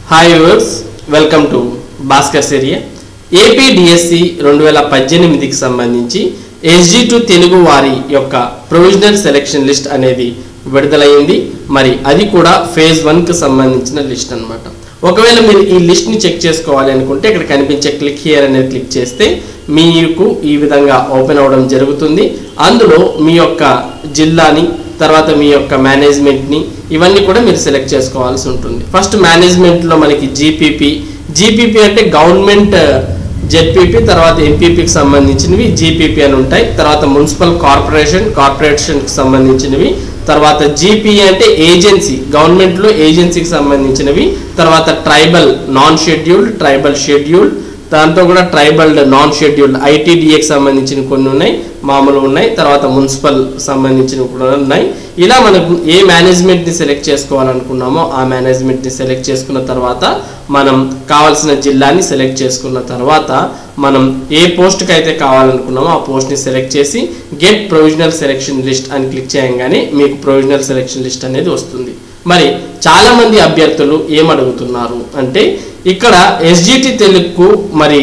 hi viewers welcome to Bhaskar area AP DSC రెండు వేల పద్దెనిమిదికి సంబంధించి ఎస్జీ టు తెలుగు వారి యొక్క ప్రొవిజనల్ సెలెక్షన్ లిస్ట్ అనేది విడుదలైంది మరి అది కూడా ఫేజ్ వన్కి సంబంధించిన లిస్ట్ అన్నమాట ఒకవేళ మీరు ఈ లిస్ట్ని చెక్ చేసుకోవాలి అనుకుంటే ఇక్కడ కనిపించే క్లిక్ హియర్ అనేది క్లిక్ చేస్తే మీకు ఈ విధంగా ఓపెన్ అవ్వడం జరుగుతుంది అందులో మీ యొక్క జిల్లాని తర్వాత మీ యొక్క మేనేజ్మెంట్ని ఇవన్నీ కూడా మీరు సెలెక్ట్ చేసుకోవాల్సి ఉంటుంది ఫస్ట్ మేనేజ్మెంట్లో మనకి జీపీపీ జీపీపీ అంటే గవర్నమెంట్ జెడ్పీపీ తర్వాత ఎంపీపీకి సంబంధించినవి జీపీపీ అని ఉంటాయి తర్వాత మున్సిపల్ కార్పొరేషన్ కార్పొరేషన్కి సంబంధించినవి తర్వాత జీపీ అంటే ఏజెన్సీ గవర్నమెంట్లో ఏజెన్సీకి సంబంధించినవి తర్వాత tribal non scheduled tribal scheduled దాంతో కూడా ట్రైబల్ నాన్ షెడ్యూల్డ్ ఐటీడీఏకి సంబంధించిన కొన్ని ఉన్నాయి మామూలు ఉన్నాయి తర్వాత మున్సిపల్ సంబంధించినవి కూడా ఉన్నాయి ఇలా మనకు ఏ మేనేజ్మెంట్ని సెలెక్ట్ చేసుకోవాలనుకున్నామో ఆ మేనేజ్మెంట్ని సెలెక్ట్ చేసుకున్న తర్వాత మనం కావాల్సిన జిల్లాని సెలెక్ట్ చేసుకున్న తర్వాత మనం ఏ పోస్ట్కి అయితే కావాలనుకున్నామో ఆ పోస్ట్ని సెలెక్ట్ చేసి గెట్ ప్రొవిజనల్ సెలెక్షన్ లిస్ట్ అని క్లిక్ చేయగానే మీకు ప్రొవిజనల్ సెలెక్షన్ లిస్ట్ అనేది వస్తుంది మరి చాలా మంది అభ్యర్థులు ఏమడుగుతున్నారు అంటే ఇక్కడ ఎస్జిటి తెలుగుకు మరి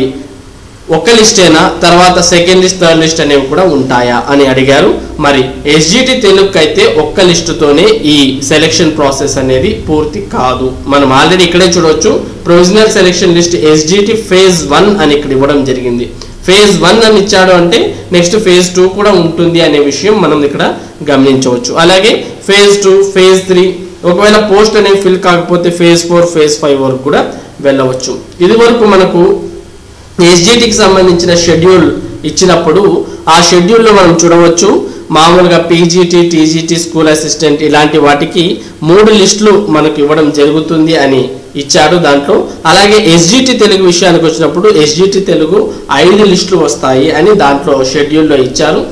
ఒక లిస్టేనా తర్వాత సెకండ్ లిస్ట్ థర్డ్ లిస్ట్ అనేవి కూడా ఉంటాయా అని అడిగారు మరి ఎస్జిటి తెలుగుకి అయితే ఒక్క లిస్టుతోనే ఈ సెలెక్షన్ ప్రాసెస్ అనేది పూర్తి కాదు మనం ఆల్రెడీ ఇక్కడే చూడవచ్చు provisional selection list SGT phase one అని ఇక్కడ ఇవ్వడం జరిగింది ఫేజ్ వన్ అని ఇచ్చాడు అంటే నెక్స్ట్ ఫేజ్ టూ కూడా ఉంటుంది అనే విషయం మనం ఇక్కడ గమనించవచ్చు అలాగే ఫేజ్ టూ ఫేజ్ త్రీ ఒకవేళ పోస్ట్ అనేవి ఫిల్ కాకపోతే ఫేజ్ ఫోర్ ఫేజ్ ఫైవ్ వరకు కూడా వెళ్ళవచ్చు ఇది వరకు మనకు ఎస్జిటికి సంబంధించిన షెడ్యూల్ ఇచ్చినప్పుడు ఆ షెడ్యూల్లో మనం చూడవచ్చు మామూలుగా పీజీటీ టీజీటీ స్కూల్ అసిస్టెంట్ ఇలాంటి వాటికి మూడు లిస్టులు మనకు ఇవ్వడం జరుగుతుంది అని ఇచ్చాడు దాంట్లో అలాగే ఎస్జిటి తెలుగు విషయానికి వచ్చినప్పుడు ఎస్జిటి తెలుగు ఐదు లిస్టులు వస్తాయి అని దాంట్లో షెడ్యూల్లో ఇచ్చారు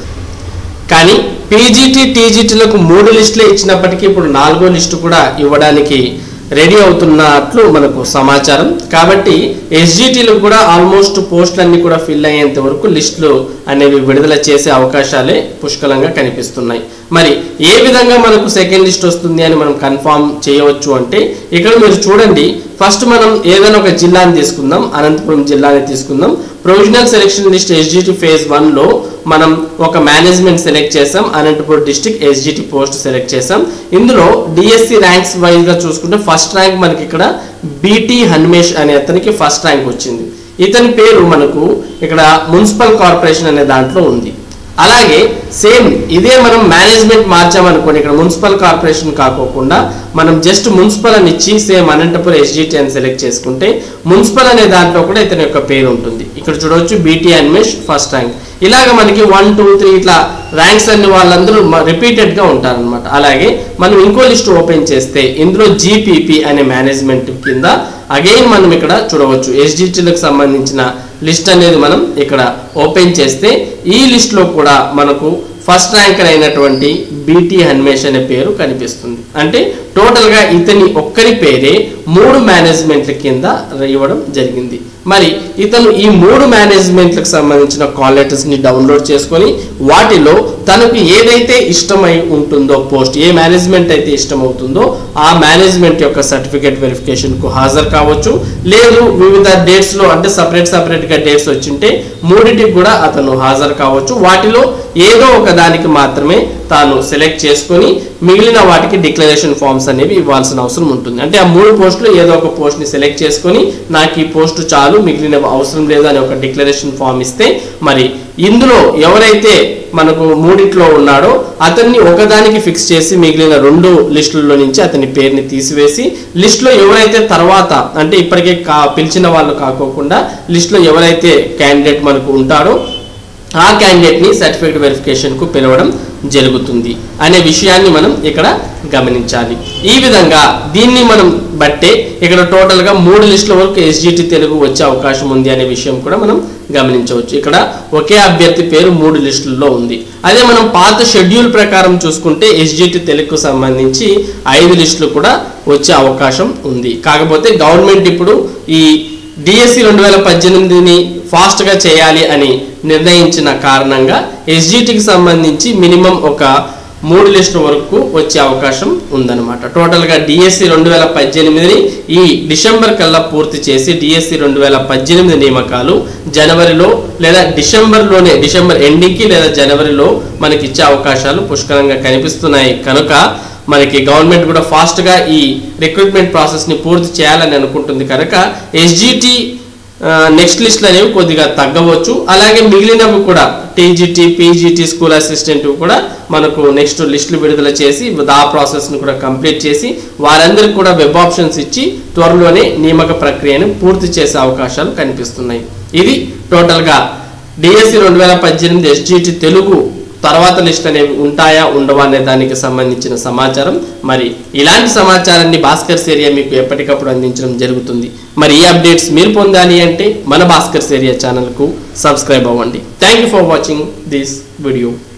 కానీ పీజీటీ టీజీటీలకు మూడు లిస్టులే ఇచ్చినప్పటికీ ఇప్పుడు నాలుగో లిస్టు కూడా ఇవ్వడానికి రెడీ అవుతున్నట్లు మనకు సమాచారం కాబట్టి ఎస్జిటీలకు కూడా ఆల్మోస్ట్ పోస్టులన్నీ కూడా ఫిల్ అయ్యేంత వరకు లిస్టులు అనేవి విడుదల చేసే అవకాశాలే పుష్కలంగా కనిపిస్తున్నాయి మరి ఏ విధంగా మనకు సెకండ్ లిస్ట్ వస్తుంది అని మనం కన్ఫామ్ చేయవచ్చు అంటే ఇక్కడ మీరు చూడండి ఫస్ట్ మనం ఏదైనా ఒక జిల్లాని తీసుకుందాం అనంతపురం జిల్లాని తీసుకుందాం provisional selection list SGT phase వన్లో మనం ఒక మేనేజ్మెంట్ సెలెక్ట్ చేసాం Anantapuram district SGT post select చేసాం ఇందులో డిఎస్సి ర్యాంక్స్ వైజ్గా చూసుకుంటే ఫస్ట్ ర్యాంక్ మనకి ఇక్కడ బీటీ హన్మేష్ అనే అతనికి ఫస్ట్ ర్యాంక్ వచ్చింది ఇతని పేరు మనకు ఇక్కడ మున్సిపల్ కార్పొరేషన్ అనే దాంట్లో ఉంది అలాగే సేమ్ ఇదే మనం మేనేజ్మెంట్ మార్చామనుకోండి ఇక్కడ మున్సిపల్ కార్పొరేషన్ కాకోకుండా మనం జస్ట్ మున్సిపల్ అని ఇచ్చి సేమ్ అనంతపురం ఎస్జిటి అని సెలెక్ట్ చేసుకుంటే మున్సిపల్ అనే దాంట్లో కూడా ఇతని యొక్క పేరు ఉంటుంది ఇక్కడ చూడవచ్చు బీటీ అన్మేష్ ఫస్ట్ ర్యాంక్ ఇలాగ మనకి వన్ టూ త్రీ ఇట్లా ర్యాంక్స్ అన్ని వాళ్ళందరూ రిపీటెడ్ గా ఉంటారనమాట అలాగే మనం ఇంకో లిస్ట్ ఓపెన్ చేస్తే ఇందులో జీపీపీ అనే మేనేజ్మెంట్ కింద అగైన్ మనం ఇక్కడ చూడవచ్చు ఎస్జిటీలకు సంబంధించిన లిస్ట్ అనేది మనం ఇక్కడ ఓపెన్ చేస్తే ఈ లిస్ట్లో కూడా మనకు ఫస్ట్ ర్యాంకర్ అయినటువంటి బీటీ హన్మేష్ అనే పేరు కనిపిస్తుంది అంటే టోటల్గా ఇతని ఒక్కరి పేరే మూడు మేనేజ్మెంట్ల కింద ఇవ్వడం జరిగింది మరి ఇతను ఈ మూడు మేనేజ్మెంట్లకు సంబంధించిన కాల్ లెటర్స్ని డౌన్లోడ్ చేసుకొని వాటిలో తనకు ఏదైతే ఇష్టమై ఉంటుందో పోస్ట్ ఏ మేనేజ్మెంట్ అయితే ఇష్టమవుతుందో ఆ మేనేజ్మెంట్ యొక్క సర్టిఫికేట్ వెరిఫికేషన్కు హాజరు కావచ్చు లేదు వివిధ డేట్స్లో అంటే సపరేట్ సపరేట్గా డేట్స్ వచ్చింటే మూడింటికి కూడా అతను హాజరు కావచ్చు వాటిలో ఏదో ఒక దానికి మాత్రమే తాను సెలెక్ట్ చేసుకొని మిగిలిన వాటికి డిక్లరేషన్ ఫామ్స్ అనేవి ఇవ్వాల్సిన అవసరం ఉంటుంది అంటే ఆ మూడు పోస్టులు ఏదో ఒక పోస్ట్ని సెలెక్ట్ చేసుకొని నాకు ఈ పోస్టు చాలు మిగిలిన అవసరం లేదు అని ఒక డిక్లరేషన్ ఫామ్ ఇస్తే మరి ఇందులో ఎవరైతే మనకు మూడిట్లో ఉన్నాడో అతన్ని ఒకదానికి ఫిక్స్ చేసి మిగిలిన రెండు లిస్టుల్లో నుంచి అతని పేరుని తీసివేసి లిస్టులో ఎవరైతే తర్వాత అంటే ఇప్పటికే కా పిలిచిన వాళ్ళు కాకోకుండా లిస్టులో ఎవరైతే క్యాండిడేట్ మనకు ఉంటాడో ఆ క్యాండిడేట్ని సర్టిఫికేట్ వెరిఫికేషన్కు పిలవడం జరుగుతుంది అనే విషయాన్ని మనం ఇక్కడ గమనించాలి ఈ విధంగా దీన్ని మనం బట్టే ఇక్కడ టోటల్గా మూడు లిస్టుల వరకు ఎస్జిటి తెలుగు వచ్చే అవకాశం ఉంది అనే విషయం కూడా మనం గమనించవచ్చు ఇక్కడ ఒకే అభ్యర్థి పేరు మూడు లిస్టుల్లో ఉంది అదే మనం పాత షెడ్యూల్ ప్రకారం చూసుకుంటే ఎస్జిటి తెలుగుకు సంబంధించి ఐదు లిస్టులు కూడా వచ్చే అవకాశం ఉంది కాకపోతే గవర్నమెంట్ ఇప్పుడు ఈ డిఎస్సి రెండు వేల పద్దెనిమిదిని ఫాస్ట్గా చేయాలి అని నిర్ణయించిన కారణంగా ఎస్జిటికి సంబంధించి మినిమం ఒక మూడు లిస్టుల వరకు వచ్చే అవకాశం ఉందన్నమాట టోటల్గా డిఎస్సి రెండు వేల పద్దెనిమిదిని ఈ డిసెంబర్ కల్లా పూర్తి చేసి డిఎస్సి రెండు వేల పద్దెనిమిది నియామకాలు జనవరిలో లేదా డిసెంబర్లోనే డిసెంబర్ ఎండింగ్కి లేదా జనవరిలో మనకి ఇచ్చే అవకాశాలు పుష్కలంగా కనిపిస్తున్నాయి కనుక మనకి గవర్నమెంట్ కూడా ఫాస్ట్గా ఈ రిక్రూట్మెంట్ ప్రాసెస్ని పూర్తి చేయాలని అనుకుంటుంది కనుక ఎస్జిటి నెక్స్ట్ లిస్ట్లు అనేవి కొద్దిగా తగ్గవచ్చు అలాగే మిగిలినవి కూడా టీజీటీ పీజీటీ స్కూల్ అసిస్టెంట్ కూడా మనకు నెక్స్ట్ లిస్టులు విడుదల చేసి ఆ ప్రాసెస్ని కూడా కంప్లీట్ చేసి వారందరికి కూడా వెబ్ ఆప్షన్స్ ఇచ్చి త్వరలోనే నియామక ప్రక్రియను పూర్తి చేసే అవకాశాలు కనిపిస్తున్నాయి ఇది టోటల్గా డిఎస్సి రెండు వేల పద్దెనిమిది ఎస్జిటి తెలుగు తర్వాత లిస్ట్ అనేవి ఉంటాయా ఉండవా అనే దానికి సంబంధించిన సమాచారం మరి ఇలాంటి సమాచారాన్ని భాస్కర్ ఏరియా మీకు ఎప్పటికప్పుడు అందించడం జరుగుతుంది మరి ఈ అప్డేట్స్ మీరు పొందాలి అంటే మన భాస్కర్ ఏరియా ఛానల్కు సబ్స్క్రైబ్ అవ్వండి thank you for watching this video